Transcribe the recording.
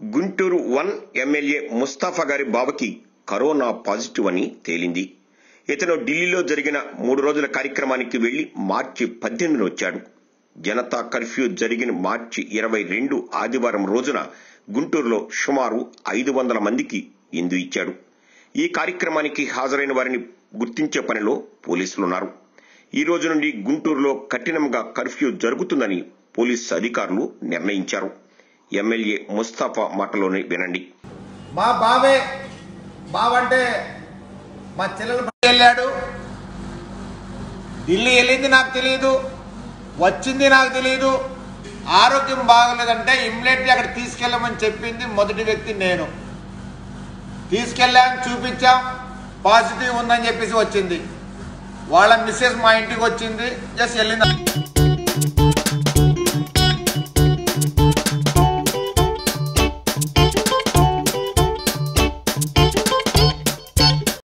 Guntur one MLA Mustafa గారి బావకి corona positive అని తేలింది ఇతను ఢిల్లీలో జరిగిన మూడు రోజుల కార్యక్రమానికి వెళ్లి మార్చి పద్దెనిమిదిన వచ్చాడు జనతా కర్ఫ్యూ జరిగిన మార్చి ఇరవై రెండు ఆదివారం రోజున గుంటూరులో సుమారు ఐదు వందల మందికి ఇందు ఇచ్చాడు ఈ కార్యక్రమానికి హాజరైన వారిని గుర్తించే పనిలో పోలీసులున్నారు ఈ రోజు నుండి గుంటూరులో కఠినంగా కర్ఫ్యూ జరుగుతుందని పోలీసు అధికారులు నిర్ణయించారు ఎమ్మెల్యే ముస్తాఫా మాటలోనే వినండి మా బావే బావంటే మా చెల్లెలు వెళ్ళాడు ఢిల్లీ వెళ్ళింది నాకు తెలియదు వచ్చింది నాకు తెలియదు ఆరోగ్యం బాగలేదంటే ఇమ్మీడియట్లీ అక్కడ తీసుకెళ్ళమని చెప్పింది మొదటి వ్యక్తి నేను తీసుకెళ్ళాం చూపించాం పాజిటివ్ ఉందని చెప్పేసి వచ్చింది వాళ్ళ మిస్సెస్ మా ఇంటికి వచ్చింది జస్ట్ వెళ్ళింది